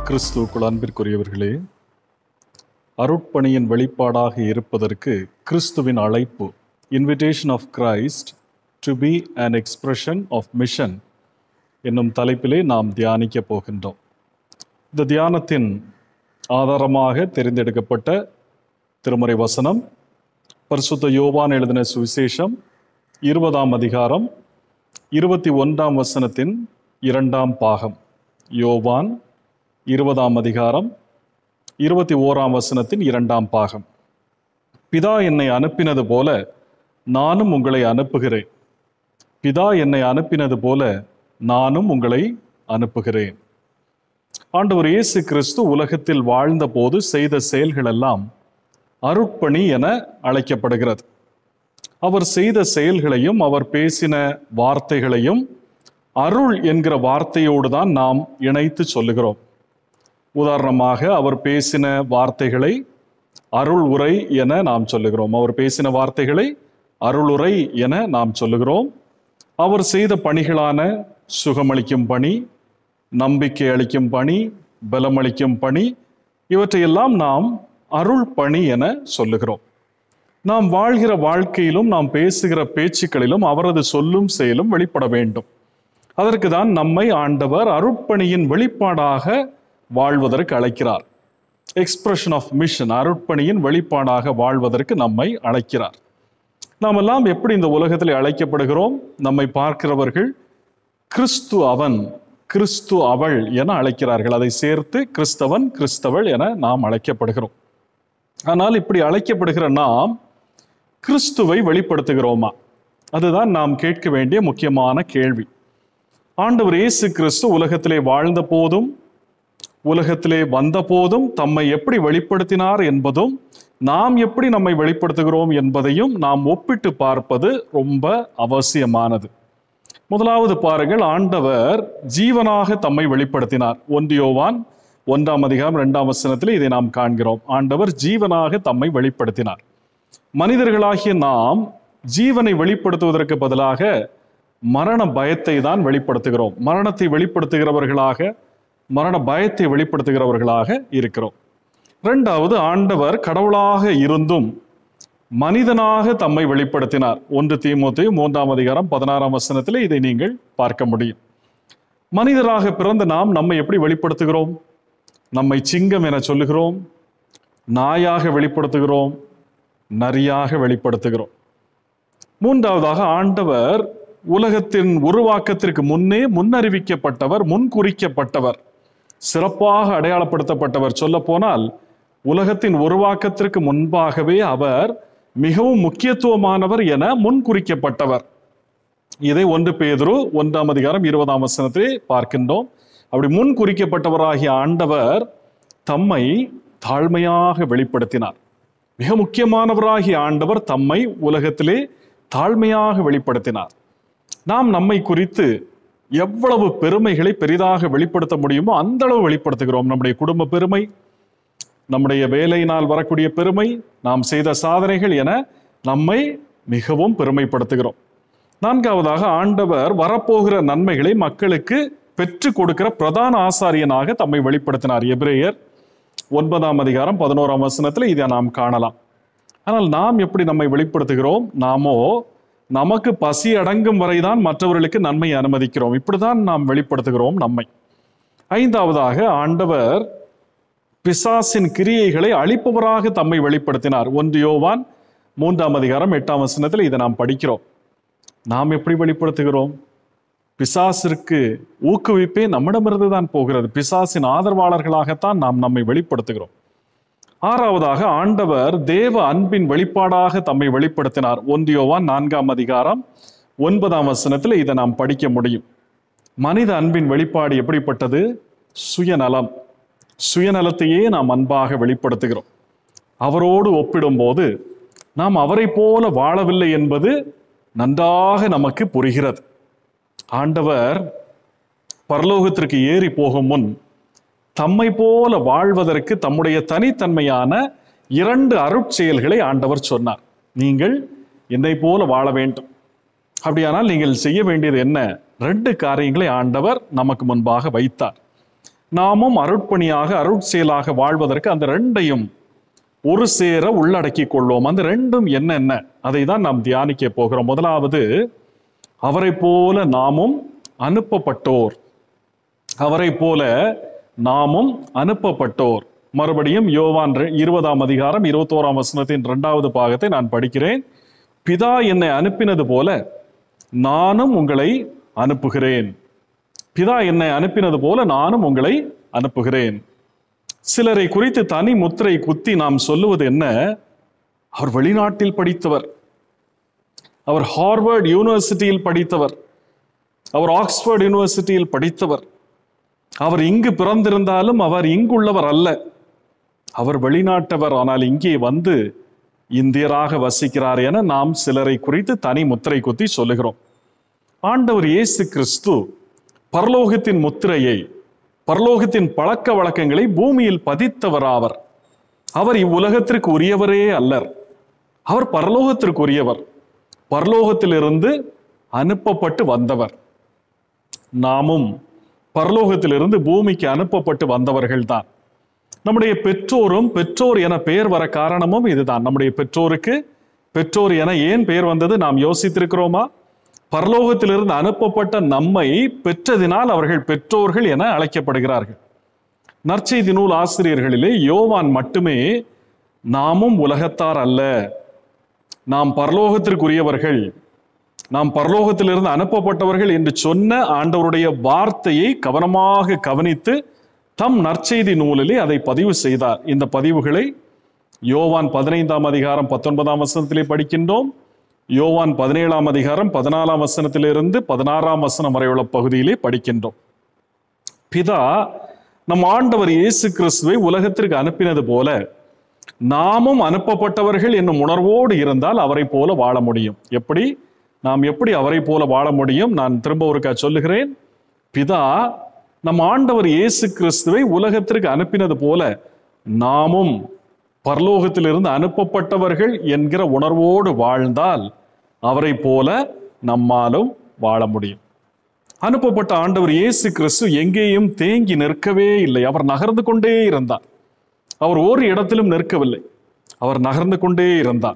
கிறிஸ்துவுக்குள் அன்பிற்குரியவர்களே அருட்பணியின் வெளிப்பாடாக இருப்பதற்கு கிறிஸ்துவின் அழைப்பு invitation of Christ to be an expression of mission என்னும் தலைப்பிலே நாம் தியானிக்க போகின்றோம் இந்த தியானத்தின் ஆதாரமாக தெரிந்தெடுக்கப்பட்ட திருமறை வசனம் பரிசுத்த யோவான் எழுதின சுவிசேஷம் இருபதாம் அதிகாரம் இருபத்தி ஒன்றாம் வசனத்தின் இரண்டாம் பாகம் யோவான் இருபதாம் அதிகாரம் இருபத்தி ஓராம் வசனத்தின் இரண்டாம் பாகம் பிதா என்னை அனுப்பினது போல நானும் உங்களை அனுப்புகிறேன் பிதா என்னை அனுப்பினது போல நானும் உங்களை அனுப்புகிறேன் ஆண்டவர் இயேசு கிறிஸ்து உலகத்தில் வாழ்ந்தபோது செய்த செயல்களெல்லாம் அருட்பணி என அழைக்கப்படுகிறது அவர் செய்த செயல்களையும் அவர் பேசின வார்த்தைகளையும் அருள் என்கிற வார்த்தையோடு தான் நாம் இணைத்து சொல்லுகிறோம் உதாரணமாக அவர் பேசின வார்த்தைகளை அருள் உரை என நாம் சொல்லுகிறோம் அவர் பேசின வார்த்தைகளை அருளுரை என நாம் சொல்லுகிறோம் அவர் செய்த பணிகளான சுகமளிக்கும் பணி நம்பிக்கை அளிக்கும் பணி பலமளிக்கும் பணி இவற்றையெல்லாம் நாம் அருள் பணி என சொல்லுகிறோம் நாம் வாழ்கிற வாழ்க்கையிலும் நாம் பேசுகிற பேச்சுக்களிலும் அவரது சொல்லும் செயலும் வெளிப்பட வேண்டும் அதற்கு தான் நம்மை ஆண்டவர் அருட்பணியின் வெளிப்பாடாக வாழ்வதற்கு அழைக்கிறார் எக்ஸ்பிரஷன் ஆஃப் மிஷன் அருட்பணியின் வெளிப்பாடாக வாழ்வதற்கு நம்மை அழைக்கிறார் நாம் எல்லாம் எப்படி இந்த உலகத்தில் அழைக்கப்படுகிறோம் நம்மை பார்க்கிறவர்கள் கிறிஸ்து அவன் கிறிஸ்து அவள் என அழைக்கிறார்கள் அதை சேர்த்து கிறிஸ்தவன் கிறிஸ்தவள் என நாம் அழைக்கப்படுகிறோம் ஆனால் இப்படி அழைக்கப்படுகிற நாம் கிறிஸ்துவை வெளிப்படுத்துகிறோமா அதுதான் நாம் கேட்க வேண்டிய முக்கியமான கேள்வி ஆண்டவர் இயேசு கிறிஸ்து உலகத்திலே வாழ்ந்த போதும் உலகத்திலே வந்த போதும் தம்மை எப்படி வெளிப்படுத்தினார் என்பதும் நாம் எப்படி நம்மை வெளிப்படுத்துகிறோம் என்பதையும் நாம் ஒப்பிட்டு பார்ப்பது ரொம்ப அவசியமானது முதலாவது பாருங்கள் ஆண்டவர் ஜீவனாக தம்மை வெளிப்படுத்தினார் ஒன்றியோவான் ஒன்றாம் அதிகாரம் இரண்டாம் வசனத்தில் இதை நாம் காண்கிறோம் ஆண்டவர் ஜீவனாக தம்மை வெளிப்படுத்தினார் மனிதர்களாகிய நாம் ஜீவனை வெளிப்படுத்துவதற்கு பதிலாக மரண பயத்தை தான் வெளிப்படுத்துகிறோம் மரணத்தை வெளிப்படுத்துகிறவர்களாக மரண பயத்தை வெளிப்படுத்துகிறவர்களாக இருக்கிறோம் இரண்டாவது ஆண்டவர் கடவுளாக இருந்தும் மனிதனாக தம்மை வெளிப்படுத்தினார் ஒன்று தீமோத்தே மூன்றாம் அதிகாரம் பதினாறாம் வசனத்தில் இதை நீங்கள் பார்க்க முடியும் மனிதராக பிறந்த நாம் நம்மை எப்படி வெளிப்படுத்துகிறோம் நம்மை சிங்கம் என சொல்லுகிறோம் நாயாக வெளிப்படுத்துகிறோம் நரியாக வெளிப்படுத்துகிறோம் மூன்றாவதாக ஆண்டவர் உலகத்தின் உருவாக்கத்திற்கு முன்னே முன்னறிவிக்கப்பட்டவர் முன்குறிக்கப்பட்டவர் சிறப்பாக அடையாளப்படுத்தப்பட்டவர் சொல்ல போனால் உலகத்தின் உருவாக்கத்திற்கு முன்பாகவே அவர் மிகவும் முக்கியத்துவமானவர் என முன்குறிக்கப்பட்டவர் இதை ஒன்று பேதுரு ஒன்றாம் அதிகாரம் இருபதாம் வசனத்திலே பார்க்கின்றோம் அப்படி முன் குறிக்கப்பட்டவராகிய ஆண்டவர் தம்மை தாழ்மையாக வெளிப்படுத்தினார் மிக முக்கியமானவராகிய ஆண்டவர் தம்மை உலகத்திலே தாழ்மையாக வெளிப்படுத்தினார் நாம் நம்மை குறித்து எவ்வளவு பெருமைகளை பெரிதாக வெளிப்படுத்த முடியுமோ அந்த அளவு வெளிப்படுத்துகிறோம் நம்முடைய குடும்ப பெருமை நம்முடைய வேலையினால் வரக்கூடிய பெருமை நாம் செய்த சாதனைகள் என நம்மை மிகவும் பெருமைப்படுத்துகிறோம் நான்காவதாக ஆண்டவர் வரப்போகிற நன்மைகளை மக்களுக்கு பெற்றுக் கொடுக்கிற பிரதான ஆசாரியனாக தம்மை வெளிப்படுத்தினார் எபிரேயர் ஒன்பதாம் அதிகாரம் பதினோராம் வசனத்தில் இதை நாம் காணலாம் ஆனால் நாம் எப்படி நம்மை வெளிப்படுத்துகிறோம் நாமோ நமக்கு பசி அடங்கும் வரைதான் மற்றவர்களுக்கு நன்மை அனுமதிக்கிறோம் இப்படிதான் நாம் வெளிப்படுத்துகிறோம் நம்மை ஐந்தாவதாக ஆண்டவர் பிசாசின் கிரியைகளை அழிப்பவராக தம்மை வெளிப்படுத்தினார் ஒன்று யோவான் மூன்றாம் அதிகாரம் எட்டாம் வசனத்தில் இதை நாம் படிக்கிறோம் நாம் எப்படி வெளிப்படுத்துகிறோம் பிசாசிற்கு ஊக்குவிப்பே நம்மிடமிருந்து தான் போகிறது பிசாசின் ஆதரவாளர்களாகத்தான் நாம் நம்மை வெளிப்படுத்துகிறோம் ஆறாவதாக ஆண்டவர் தேவ அன்பின் வெளிப்பாடாக தம்மை வெளிப்படுத்தினார் ஒன்றியோவான் நான்காம் அதிகாரம் ஒன்பதாம் வசனத்தில் இதை நாம் படிக்க முடியும் மனித அன்பின் வெளிப்பாடு எப்படிப்பட்டது சுயநலம் சுயநலத்தையே நாம் அன்பாக வெளிப்படுத்துகிறோம் அவரோடு ஒப்பிடும்போது நாம் அவரை போல வாழவில்லை என்பது நன்றாக நமக்கு புரிகிறது ஆண்டவர் பரலோகத்திற்கு ஏறி போகும் முன் தம்மை போல வாழ்வதற்கு தம்முடைய தனித்தன்மையான இரண்டு அருட்செயல்களை ஆண்டவர் சொன்னார் நீங்கள் என்னை போல வாழ வேண்டும் அப்படியானால் நீங்கள் செய்ய வேண்டியது என்ன ரெண்டு காரியங்களை ஆண்டவர் நமக்கு முன்பாக வைத்தார் நாமும் அருட்பணியாக அருட்செயலாக வாழ்வதற்கு அந்த ரெண்டையும் ஒரு சேர உள்ளடக்கி கொள்வோம் அந்த ரெண்டும் என்னென்ன அதை தான் நாம் தியானிக்க போகிறோம் முதலாவது அவரை போல நாமும் அனுப்பப்பட்டோர் அவரை போல நாமும் அனுப்பப்பட்டோர் மறுபடியும் யோவான் ரெ- இருபதாம் அதிகாரம் இருபத்தோராம் வசனத்தின் இரண்டாவது பாகத்தை நான் படிக்கிறேன் பிதா என்னை அனுப்பினது போல நானும் உங்களை அனுப்புகிறேன் பிதா என்னை அனுப்பினது போல நானும் உங்களை அனுப்புகிறேன் சிலரை குறித்து தனி முத்திரை குத்தி நாம் சொல்லுவது என்ன அவர் வெளிநாட்டில் படித்தவர் அவர் ஹார்வர்ட் யூனிவர்சிட்டியில் படித்தவர் அவர் ஆக்ஸ்போர்ட் யூனிவர்சிட்டியில் படித்தவர் அவர் இங்கு பிறந்திருந்தாலும் அவர் இங்குள்ளவர் அல்ல அவர் வெளிநாட்டவர் ஆனால் இங்கே வந்து இந்தியராக வசிக்கிறார் என நாம் சிலரை குறித்து தனி முத்திரை குத்தி சொல்லுகிறோம் ஆண்டவர் இயேசு கிறிஸ்து பரலோகத்தின் முத்திரையை பரலோகத்தின் பழக்க வழக்கங்களை பூமியில் பதித்தவராவர் அவர் இவ்வுலகத்திற்கு உரியவரே அல்லர் அவர் பரலோகத்திற்கு உரியவர் பரலோகத்திலிருந்து அனுப்பப்பட்டு வந்தவர் நாமும் பரலோகத்திலிருந்து பூமிக்கு அனுப்பப்பட்டு வந்தவர்கள்தான் நம்முடைய பெற்றோரும் பெற்றோர் என பெயர் வர காரணமும் இதுதான் நம்முடைய பெற்றோருக்கு பெற்றோர் என ஏன் பெயர் வந்தது நாம் யோசித்திருக்கிறோமா பரலோகத்திலிருந்து அனுப்பப்பட்ட நம்மை பெற்றதினால் அவர்கள் பெற்றோர்கள் என அழைக்கப்படுகிறார்கள் நற்செய்தி நூல் ஆசிரியர்களிலே யோவான் மட்டுமே நாமும் உலகத்தார் அல்ல நாம் பரலோகத்திற்குரியவர்கள் நாம் பரலோகத்திலிருந்து அனுப்பப்பட்டவர்கள் என்று சொன்ன ஆண்டவருடைய வார்த்தையை கவனமாக கவனித்து தம் நற்செய்தி நூலிலே அதை பதிவு செய்தார் இந்த பதிவுகளை யோவான் பதினைந்தாம் அதிகாரம் பத்தொன்பதாம் வசனத்திலே படிக்கின்றோம் யோவான் பதினேழாம் அதிகாரம் பதினாலாம் வசனத்திலிருந்து பதினாறாம் வசனம் வரை உள்ள பகுதியிலே படிக்கின்றோம் பிதா நம் ஆண்டவர் இயேசு கிறிஸ்துவை உலகத்திற்கு அனுப்பினது போல நாமும் அனுப்பப்பட்டவர்கள் என்னும் உணர்வோடு இருந்தால் அவரை போல வாழ முடியும் எப்படி நாம் எப்படி அவரை போல வாழ முடியும் நான் திரும்ப ஒருக்கா சொல்லுகிறேன் பிதா நம் ஆண்டவர் இயேசு கிறிஸ்துவை உலகத்திற்கு அனுப்பினது போல நாமும் பரலோகத்திலிருந்து அனுப்பப்பட்டவர்கள் என்கிற உணர்வோடு வாழ்ந்தால் அவரை போல நம்மாலும் வாழ முடியும் அனுப்பப்பட்ட ஆண்டவர் இயேசு கிறிஸ்து எங்கேயும் தேங்கி நிற்கவே இல்லை அவர் நகர்ந்து கொண்டே இருந்தார் அவர் ஒரு இடத்திலும் நிற்கவில்லை அவர் நகர்ந்து கொண்டே இருந்தார்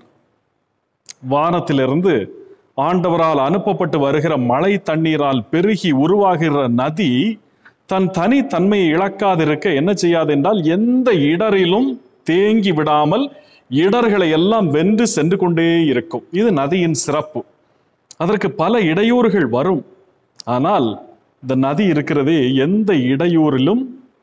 வானத்திலிருந்து ஆண்டவரால் அனுப்பப்பட்டு வருகிற மழை தண்ணீரால் பெருகி உருவாகிற நதி தன் தனி தன்மையை இழக்காதிருக்க என்ன செய்யாது என்றால் எந்த இடரிலும் தேங்கி விடாமல் இடர்களை எல்லாம் வென்று சென்று கொண்டே இருக்கும் இது நதியின் சிறப்பு அதற்கு பல இடையூறுகள் வரும் ஆனால் இந்த நதி இருக்கிறதே எந்த இடையூறிலும்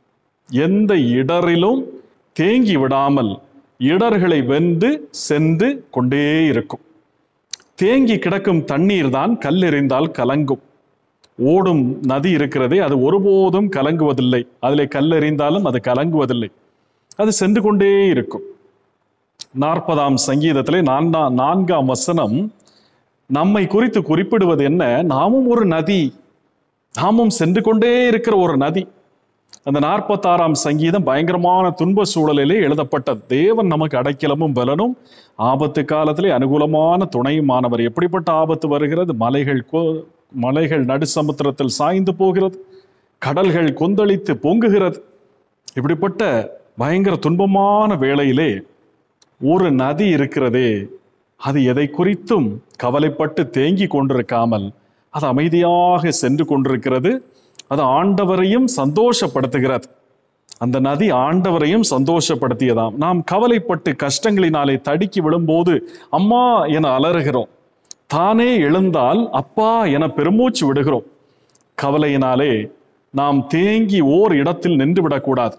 எந்த இடரிலும் தேங்கி விடாமல் இடர்களை வென்று சென்று கொண்டே இருக்கும் தேங்கி கிடக்கும் தண்ணீர் தான் கல்லெறிந்தால் கலங்கும் ஓடும் நதி இருக்கிறதே அது ஒருபோதும் கலங்குவதில்லை அதிலே கல்லெறிந்தாலும் அது கலங்குவதில்லை அது சென்று கொண்டே இருக்கும் நாற்பதாம் சங்கீதத்திலே நான்காம் நான்காம் வசனம் நம்மை குறித்து குறிப்பிடுவது என்ன நாமும் ஒரு நதி நாமும் சென்று கொண்டே இருக்கிற ஒரு நதி அந்த நாற்பத்தாறாம் சங்கீதம் பயங்கரமான துன்ப சூழலிலே எழுதப்பட்ட தேவன் நமக்கு அடைக்கலமும் பலனும் ஆபத்து காலத்திலே அனுகூலமான துணையுமானவர் எப்படிப்பட்ட ஆபத்து வருகிறது மலைகள் கொ- மலைகள் நடுசமுத்திரத்தில் சாய்ந்து போகிறது கடல்கள் கொந்தளித்து பொங்குகிறது இப்படிப்பட்ட பயங்கர துன்பமான வேளையிலே ஒரு நதி இருக்கிறதே அது எதை குறித்தும் கவலைப்பட்டு தேங்கி கொண்டிருக்காமல் அது அமைதியாக சென்று கொண்டிருக்கிறது அது ஆண்டவரையும் சந்தோஷப்படுத்துகிறது அந்த நதி ஆண்டவரையும் சந்தோஷப்படுத்தியதாம் நாம் கவலைப்பட்டு கஷ்டங்களினாலே தடுக்கி விழும்போது அம்மா என அலறுகிறோம் தானே எழுந்தால் அப்பா என பெருமூச்சு விடுகிறோம் கவலையினாலே நாம் தேங்கி ஓர் இடத்தில் நின்று விடக்கூடாது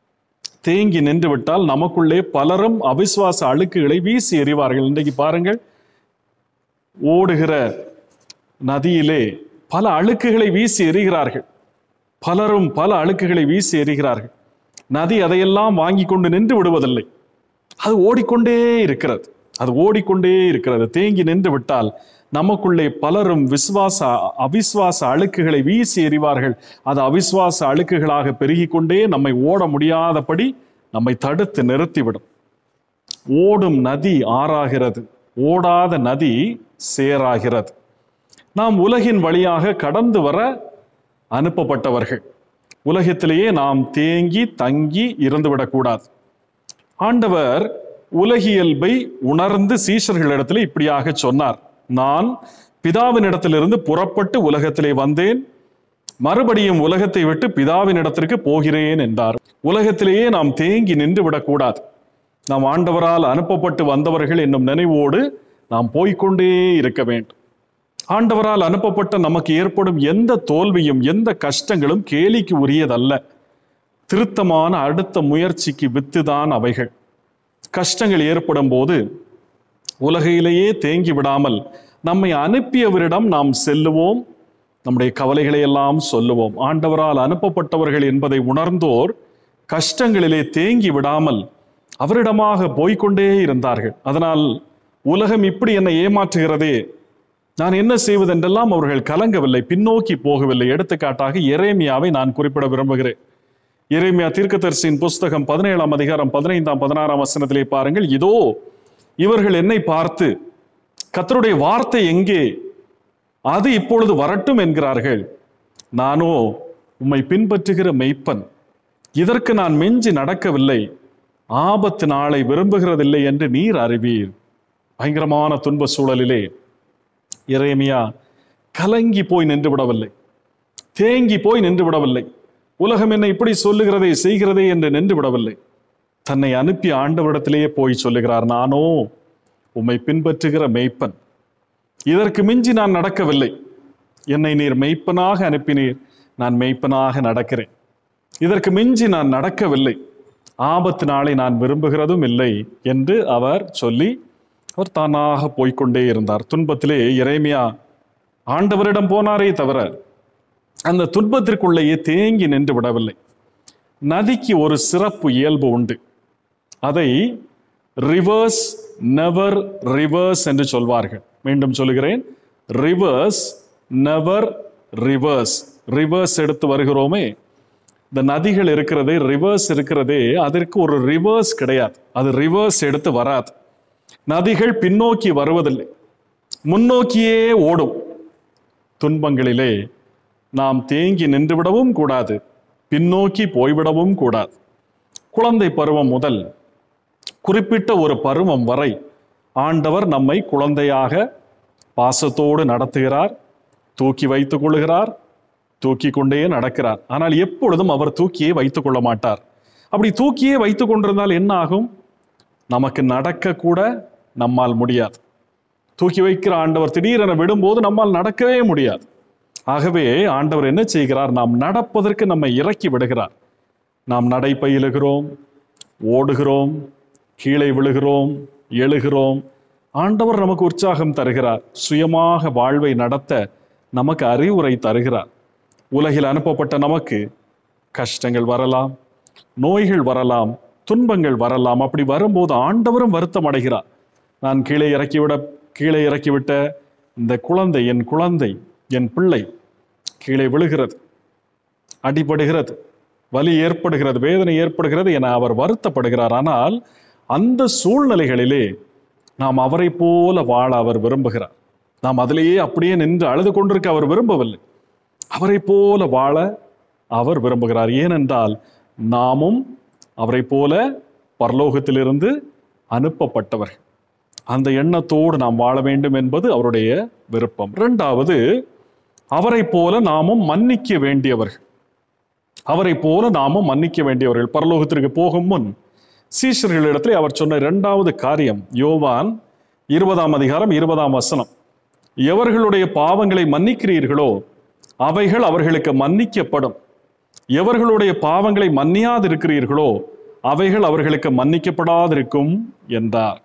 தேங்கி நின்று விட்டால் நமக்குள்ளே பலரும் அவிசுவாச அழுக்குகளை வீசி எறிவார்கள் இன்றைக்கு பாருங்கள் ஓடுகிற நதியிலே பல அழுக்குகளை வீசி எறிகிறார்கள் பலரும் பல அழுக்குகளை வீசி எறிகிறார்கள் நதி அதையெல்லாம் வாங்கி கொண்டு நின்று விடுவதில்லை அது ஓடிக்கொண்டே இருக்கிறது அது ஓடிக்கொண்டே இருக்கிறது தேங்கி நின்று விட்டால் நமக்குள்ளே பலரும் விசுவாச அவிசுவாச அழுக்குகளை வீசி எறிவார்கள் அது அவிசுவாச அழுக்குகளாக பெருகிக்கொண்டே நம்மை ஓட முடியாதபடி நம்மை தடுத்து நிறுத்திவிடும் ஓடும் நதி ஆறாகிறது ஓடாத நதி சேராகிறது நாம் உலகின் வழியாக கடந்து வர அனுப்பப்பட்டவர்கள் உலகத்திலேயே நாம் தேங்கி தங்கி இருந்துவிடக்கூடாது ஆண்டவர் உலகியல்பை உணர்ந்து சீஷர்களிடத்தில் இப்படியாக சொன்னார் நான் பிதாவினிடத்திலிருந்து புறப்பட்டு உலகத்திலே வந்தேன் மறுபடியும் உலகத்தை விட்டு பிதாவினிடத்திற்கு போகிறேன் என்றார் உலகத்திலேயே நாம் தேங்கி நின்று விடக்கூடாது நாம் ஆண்டவரால் அனுப்பப்பட்டு வந்தவர்கள் என்னும் நினைவோடு நாம் போய்க்கொண்டே இருக்க வேண்டும் ஆண்டவரால் அனுப்பப்பட்ட நமக்கு ஏற்படும் எந்த தோல்வியும் எந்த கஷ்டங்களும் கேலிக்கு உரியதல்ல திருத்தமான அடுத்த முயற்சிக்கு வித்துதான் அவைகள் கஷ்டங்கள் ஏற்படும் போது உலகையிலேயே தேங்கி விடாமல் நம்மை அனுப்பியவரிடம் நாம் செல்லுவோம் நம்முடைய கவலைகளை எல்லாம் சொல்லுவோம் ஆண்டவரால் அனுப்பப்பட்டவர்கள் என்பதை உணர்ந்தோர் கஷ்டங்களிலே தேங்கி விடாமல் அவரிடமாக போய்க்கொண்டே இருந்தார்கள் அதனால் உலகம் இப்படி என்னை ஏமாற்றுகிறதே நான் என்ன செய்வதென்றெல்லாம் அவர்கள் கலங்கவில்லை பின்னோக்கி போகவில்லை எடுத்துக்காட்டாக எரேமியாவை நான் குறிப்பிட விரும்புகிறேன் எரேமியா தீர்க்கதரிசியின் புஸ்தகம் பதினேழாம் அதிகாரம் பதினைந்தாம் பதினாறாம் வசனத்திலே பாருங்கள் இதோ இவர்கள் என்னை பார்த்து கர்த்தருடைய வார்த்தை எங்கே அது இப்பொழுது வரட்டும் என்கிறார்கள் நானோ உம்மை பின்பற்றுகிற மெய்ப்பன் இதற்கு நான் மெஞ்சி நடக்கவில்லை ஆபத்து நாளை விரும்புகிறதில்லை என்று நீர் அறிவீர் பயங்கரமான துன்ப சூழலிலே எரேமியா கலங்கி போய் நின்று விடவில்லை தேங்கி போய் நின்று விடவில்லை உலகம் என்னை இப்படி சொல்லுகிறதை செய்கிறதே என்று நின்று விடவில்லை தன்னை அனுப்பிய ஆண்டவரிடத்திலேயே போய் சொல்லுகிறார் நானோ உம்மை பின்பற்றுகிற மெய்ப்பன் இதற்கு மிஞ்சி நான் நடக்கவில்லை என்னை நீர் மெய்ப்பனாக அனுப்பினீர் நான் மெய்ப்பனாக நடக்கிறேன் இதற்கு மிஞ்சி நான் நடக்கவில்லை ஆபத்து நாளை நான் விரும்புகிறதும் இல்லை என்று அவர் சொல்லி அவர் தானாக போய்க்கொண்டே இருந்தார் துன்பத்திலே இறைமையா ஆண்டவரிடம் போனாரே தவிர அந்த துன்பத்திற்குள்ளேயே தேங்கி நின்று விடவில்லை நதிக்கு ஒரு சிறப்பு இயல்பு உண்டு அதை ரிவர்ஸ் நெவர் ரிவர்ஸ் என்று சொல்வார்கள் மீண்டும் சொல்லுகிறேன் ரிவர்ஸ் நெவர் ரிவர்ஸ் ரிவர்ஸ் எடுத்து வருகிறோமே இந்த நதிகள் இருக்கிறதே ரிவர்ஸ் இருக்கிறதே அதற்கு ஒரு ரிவர்ஸ் கிடையாது அது ரிவர்ஸ் எடுத்து வராது நதிகள் பின்னோக்கி வருவதில்லை முன்னோக்கியே ஓடும் துன்பங்களிலே நாம் தேங்கி நின்றுவிடவும் கூடாது பின்னோக்கி போய்விடவும் கூடாது குழந்தை பருவம் முதல் குறிப்பிட்ட ஒரு பருவம் வரை ஆண்டவர் நம்மை குழந்தையாக பாசத்தோடு நடத்துகிறார் தூக்கி வைத்துக் கொள்கிறார் தூக்கி கொண்டே நடக்கிறார் ஆனால் எப்பொழுதும் அவர் தூக்கியே வைத்துக் கொள்ள மாட்டார் அப்படி தூக்கியே வைத்துக் கொண்டிருந்தால் என்ன ஆகும் நமக்கு நடக்க கூட நம்மால் முடியாது தூக்கி வைக்கிற ஆண்டவர் திடீரென விடும்போது நம்மால் நடக்கவே முடியாது ஆகவே ஆண்டவர் என்ன செய்கிறார் நாம் நடப்பதற்கு நம்மை இறக்கி விடுகிறார் நாம் நடை பயிலுகிறோம் ஓடுகிறோம் கீழே விழுகிறோம் எழுகிறோம் ஆண்டவர் நமக்கு உற்சாகம் தருகிறார் சுயமாக வாழ்வை நடத்த நமக்கு அறிவுரை தருகிறார் உலகில் அனுப்பப்பட்ட நமக்கு கஷ்டங்கள் வரலாம் நோய்கள் வரலாம் துன்பங்கள் வரலாம் அப்படி வரும்போது ஆண்டவரும் வருத்தம் அடைகிறார் நான் கீழே இறக்கிவிட கீழே இறக்கிவிட்ட இந்த குழந்தை என் குழந்தை என் பிள்ளை கீழே விழுகிறது அடிபடுகிறது வலி ஏற்படுகிறது வேதனை ஏற்படுகிறது என அவர் வருத்தப்படுகிறார் ஆனால் அந்த சூழ்நிலைகளிலே நாம் அவரை போல வாழ அவர் விரும்புகிறார் நாம் அதிலேயே அப்படியே நின்று அழுது கொண்டிருக்க அவர் விரும்பவில்லை அவரை போல வாழ அவர் விரும்புகிறார் ஏனென்றால் நாமும் அவரை போல பரலோகத்திலிருந்து அனுப்பப்பட்டவர்கள் அந்த எண்ணத்தோடு நாம் வாழ வேண்டும் என்பது அவருடைய விருப்பம் இரண்டாவது அவரை போல நாமும் மன்னிக்க வேண்டியவர்கள் அவரை போல நாமும் மன்னிக்க வேண்டியவர்கள் பரலோகத்திற்கு போகும் முன் சீஷர்களிடத்தில் அவர் சொன்ன இரண்டாவது காரியம் யோவான் இருபதாம் அதிகாரம் இருபதாம் வசனம் எவர்களுடைய பாவங்களை மன்னிக்கிறீர்களோ அவைகள் அவர்களுக்கு மன்னிக்கப்படும் எவர்களுடைய பாவங்களை மன்னியாதிருக்கிறீர்களோ அவைகள் அவர்களுக்கு மன்னிக்கப்படாதிருக்கும் என்றார்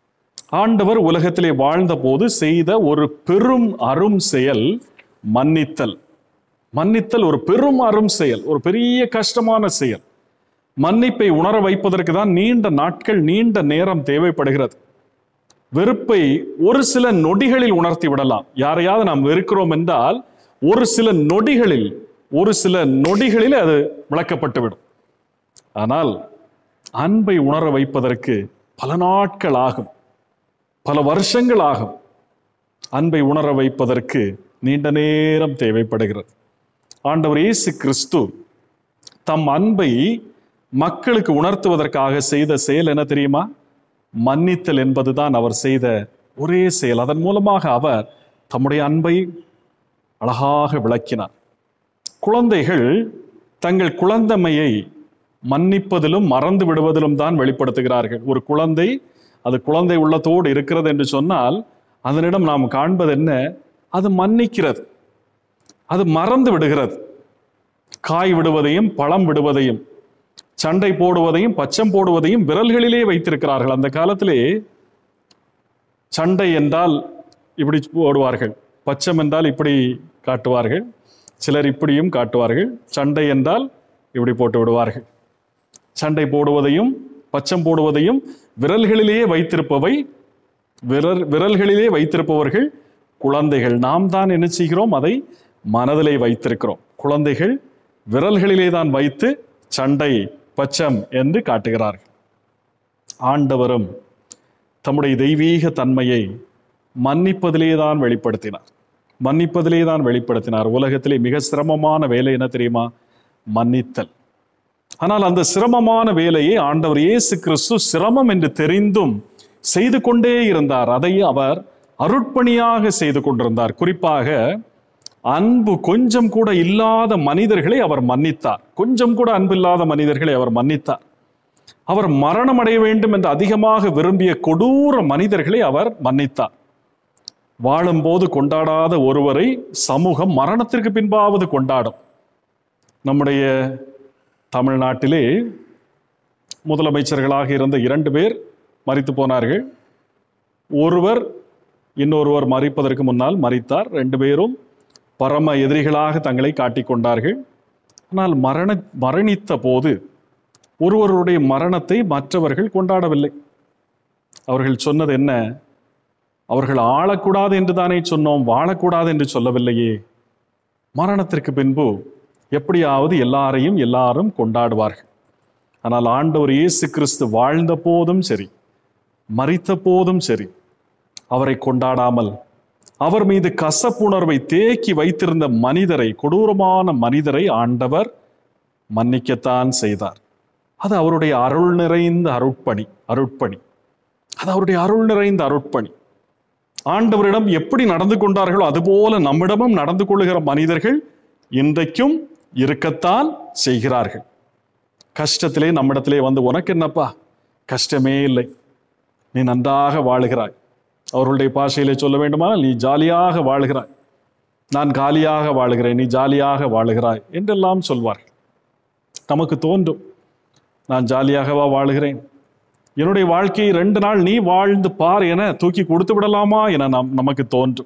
ஆண்டவர் உலகத்திலே வாழ்ந்தபோது செய்த ஒரு பெரும் அரும் செயல் மன்னித்தல் மன்னித்தல் ஒரு பெரும் அரும் செயல் ஒரு பெரிய கஷ்டமான செயல் மன்னிப்பை உணர வைப்பதற்கு தான் நீண்ட நாட்கள் நீண்ட நேரம் தேவைப்படுகிறது வெறுப்பை ஒரு சில நொடிகளில் உணர்த்தி விடலாம் யாரையாவது நாம் வெறுக்கிறோம் என்றால் ஒரு சில நொடிகளில் ஒரு சில நொடிகளில் அது விளக்கப்பட்டுவிடும் ஆனால் அன்பை உணர வைப்பதற்கு பல நாட்கள் ஆகும் பல வருஷங்கள் ஆகும் அன்பை உணர வைப்பதற்கு நீண்ட நேரம் தேவைப்படுகிறது ஆண்டவர் இயேசு கிறிஸ்து தம் அன்பை மக்களுக்கு உணர்த்துவதற்காக செய்த செயல் என்ன தெரியுமா மன்னித்தல் என்பதுதான் அவர் செய்த ஒரே செயல் அதன் மூலமாக அவர் தம்முடைய அன்பை அழகாக விளக்கினார் குழந்தைகள் தங்கள் குழந்தமையை மன்னிப்பதிலும் மறந்து விடுவதிலும் தான் வெளிப்படுத்துகிறார்கள் ஒரு குழந்தை அது குழந்தை உள்ளத்தோடு இருக்கிறது என்று சொன்னால் அதனிடம் நாம் காண்பது என்ன அது மன்னிக்கிறது அது மறந்து விடுகிறது காய் விடுவதையும் பழம் விடுவதையும் சண்டை போடுவதையும் பச்சம் போடுவதையும் விரல்களிலே வைத்திருக்கிறார்கள் அந்த காலத்திலே சண்டை என்றால் இப்படி போடுவார்கள் பச்சம் என்றால் இப்படி காட்டுவார்கள் சிலர் இப்படியும் காட்டுவார்கள் சண்டை என்றால் இப்படி போட்டு விடுவார்கள் சண்டை போடுவதையும் பச்சம் போடுவதையும் விரல்களிலேயே வைத்திருப்பவை விரல் விரல்களிலே வைத்திருப்பவர்கள் குழந்தைகள் நாம் தான் என்ன செய்கிறோம் அதை மனதிலே வைத்திருக்கிறோம் குழந்தைகள் விரல்களிலே தான் வைத்து சண்டை பச்சம் என்று காட்டுகிறார்கள் ஆண்டவரும் தம்முடைய தெய்வீக தன்மையை மன்னிப்பதிலே தான் வெளிப்படுத்தினார் மன்னிப்பதிலே தான் வெளிப்படுத்தினார் உலகத்திலே மிக சிரமமான வேலை என்ன தெரியுமா மன்னித்தல் ஆனால் அந்த சிரமமான வேலையை ஆண்டவர் இயேசு கிறிஸ்து சிரமம் என்று தெரிந்தும் செய்து கொண்டே இருந்தார் அதை அவர் அருட்பணியாக செய்து கொண்டிருந்தார் குறிப்பாக அன்பு கொஞ்சம் கூட இல்லாத மனிதர்களை அவர் மன்னித்தார் கொஞ்சம் கூட அன்பு இல்லாத மனிதர்களை அவர் மன்னித்தார் அவர் மரணம் அடைய வேண்டும் என்று அதிகமாக விரும்பிய கொடூர மனிதர்களை அவர் மன்னித்தார் வாழும்போது கொண்டாடாத ஒருவரை சமூகம் மரணத்திற்கு பின்பாவது கொண்டாடும் நம்முடைய தமிழ்நாட்டிலே முதலமைச்சர்களாக இருந்த இரண்டு பேர் மறித்து போனார்கள் ஒருவர் இன்னொருவர் மறிப்பதற்கு முன்னால் மறித்தார் ரெண்டு பேரும் பரம எதிரிகளாக தங்களை காட்டிக் கொண்டார்கள் ஆனால் மரண மரணித்த போது ஒருவருடைய மரணத்தை மற்றவர்கள் கொண்டாடவில்லை அவர்கள் சொன்னது என்ன அவர்கள் ஆளக்கூடாது என்று தானே சொன்னோம் வாழக்கூடாது என்று சொல்லவில்லையே மரணத்திற்கு பின்பு எப்படியாவது எல்லாரையும் எல்லாரும் கொண்டாடுவார்கள் ஆனால் ஆண்டவர் இயேசு கிறிஸ்து வாழ்ந்த போதும் சரி மறித்த போதும் சரி அவரை கொண்டாடாமல் அவர் மீது கசப்புணர்வை தேக்கி வைத்திருந்த மனிதரை கொடூரமான மனிதரை ஆண்டவர் மன்னிக்கத்தான் செய்தார் அது அவருடைய அருள் நிறைந்த அருட்பணி அருட்பணி அது அவருடைய அருள் நிறைந்த அருட்பணி ஆண்டவரிடம் எப்படி நடந்து கொண்டார்களோ அதுபோல நம்மிடமும் நடந்து கொள்ளுகிற மனிதர்கள் இன்றைக்கும் இருக்கத்தான் செய்கிறார்கள் கஷ்டத்திலே நம்மிடத்திலே வந்து உனக்கு என்னப்பா கஷ்டமே இல்லை நீ நன்றாக வாழுகிறாய் அவர்களுடைய பாஷையிலே சொல்ல வேண்டுமானால் நீ ஜாலியாக வாழுகிறாய் நான் காலியாக வாழுகிறேன் நீ ஜாலியாக வாழுகிறாய் என்றெல்லாம் சொல்வார்கள் நமக்கு தோன்றும் நான் ஜாலியாகவா வாழுகிறேன் என்னுடைய வாழ்க்கையை ரெண்டு நாள் நீ வாழ்ந்து பார் என தூக்கி கொடுத்து விடலாமா என நாம் நமக்கு தோன்றும்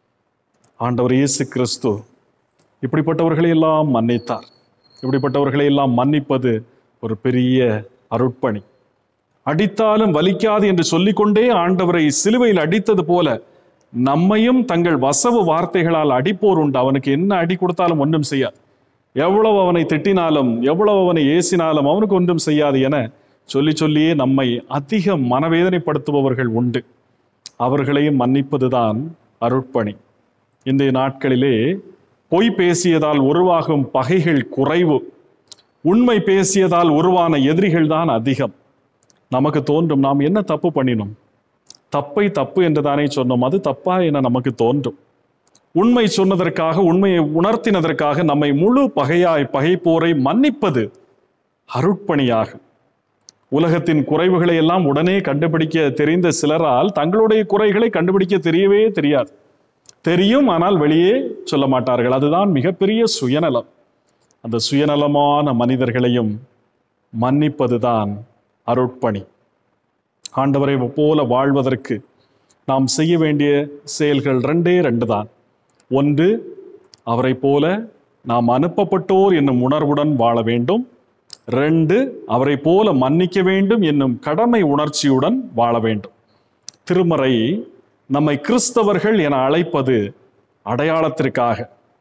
ஆண்டவர் இயேசு கிறிஸ்து இப்படிப்பட்டவர்களை எல்லாம் மன்னித்தார் இப்படிப்பட்டவர்களை எல்லாம் மன்னிப்பது ஒரு பெரிய அருட்பணி அடித்தாலும் வலிக்காது என்று சொல்லிக்கொண்டே ஆண்டவரை சிலுவையில் அடித்தது போல நம்மையும் தங்கள் வசவு வார்த்தைகளால் அடிப்போர் உண்டு அவனுக்கு என்ன அடி கொடுத்தாலும் ஒன்றும் செய்யாது எவ்வளவு அவனை திட்டினாலும் எவ்வளவு அவனை ஏசினாலும் அவனுக்கு ஒன்றும் செய்யாது என சொல்லி சொல்லியே நம்மை அதிக மனவேதனைப்படுத்துபவர்கள் உண்டு அவர்களையும் மன்னிப்பதுதான் அருட்பணி இன்றைய நாட்களிலே பொய் பேசியதால் உருவாகும் பகைகள் குறைவு உண்மை பேசியதால் உருவான எதிரிகள் தான் அதிகம் நமக்கு தோன்றும் நாம் என்ன தப்பு பண்ணினோம் தப்பை தப்பு என்று தானே சொன்னோம் அது தப்பா என நமக்கு தோன்றும் உண்மை சொன்னதற்காக உண்மையை உணர்த்தினதற்காக நம்மை முழு பகையாய் பகைப்போரை மன்னிப்பது அருட்பணியாகும் உலகத்தின் குறைவுகளை எல்லாம் உடனே கண்டுபிடிக்க தெரிந்த சிலரால் தங்களுடைய குறைகளை கண்டுபிடிக்க தெரியவே தெரியாது தெரியும் ஆனால் வெளியே சொல்ல மாட்டார்கள் அதுதான் மிகப்பெரிய சுயநலம் அந்த சுயநலமான மனிதர்களையும் மன்னிப்பதுதான் அருட்பணி ஆண்டவரை போல வாழ்வதற்கு நாம் செய்ய வேண்டிய செயல்கள் ரெண்டே ரெண்டு தான் ஒன்று அவரை போல நாம் அனுப்பப்பட்டோர் என்னும் உணர்வுடன் வாழ வேண்டும் ரெண்டு அவரை போல மன்னிக்க வேண்டும் என்னும் கடமை உணர்ச்சியுடன் வாழ வேண்டும் திருமறை நம்மை கிறிஸ்தவர்கள் என அழைப்பது அடையாளத்திற்காக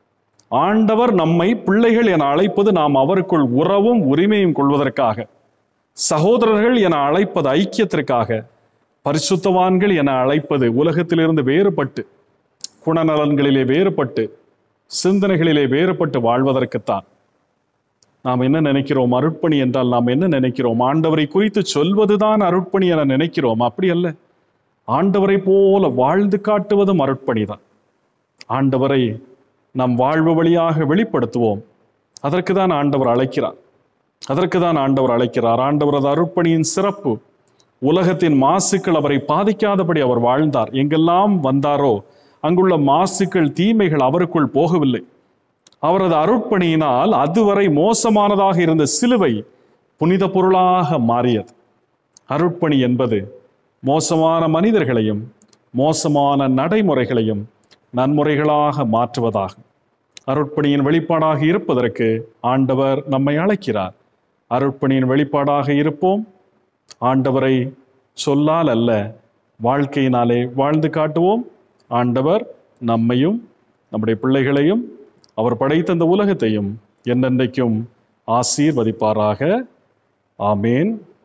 ஆண்டவர் நம்மை பிள்ளைகள் என அழைப்பது நாம் அவருக்குள் உறவும் உரிமையும் கொள்வதற்காக சகோதரர்கள் என அழைப்பது ஐக்கியத்திற்காக பரிசுத்தவான்கள் என அழைப்பது உலகத்திலிருந்து வேறுபட்டு குணநலன்களிலே வேறுபட்டு சிந்தனைகளிலே வேறுபட்டு வாழ்வதற்குத்தான் நாம் என்ன நினைக்கிறோம் அருட்பணி என்றால் நாம் என்ன நினைக்கிறோம் ஆண்டவரை குறித்து சொல்வதுதான் அருட்பணி என நினைக்கிறோம் அப்படி அல்ல ஆண்டவரை போல வாழ்ந்து காட்டுவதும் அருட்பணி தான் ஆண்டவரை நம் வாழ்வு வழியாக வெளிப்படுத்துவோம் அதற்கு தான் ஆண்டவர் அழைக்கிறார் அதற்கு தான் ஆண்டவர் அழைக்கிறார் ஆண்டவரது அருட்பணியின் சிறப்பு உலகத்தின் மாசுக்கள் அவரை பாதிக்காதபடி அவர் வாழ்ந்தார் எங்கெல்லாம் வந்தாரோ அங்குள்ள மாசுக்கள் தீமைகள் அவருக்குள் போகவில்லை அவரது அருட்பணியினால் அதுவரை மோசமானதாக இருந்த சிலுவை புனித பொருளாக மாறியது அருட்பணி என்பது மோசமான மனிதர்களையும் மோசமான நடைமுறைகளையும் நன்முறைகளாக மாற்றுவதாகும் அருட்பணியின் வெளிப்பாடாக இருப்பதற்கு ஆண்டவர் நம்மை அழைக்கிறார் அருட்பணியின் வெளிப்பாடாக இருப்போம் ஆண்டவரை சொல்லால் அல்ல வாழ்க்கையினாலே வாழ்ந்து காட்டுவோம் ஆண்டவர் நம்மையும் நம்முடைய பிள்ளைகளையும் அவர் படைத்த இந்த உலகத்தையும் என்னென்றைக்கும் ஆசீர்வதிப்பாராக ஆமேன்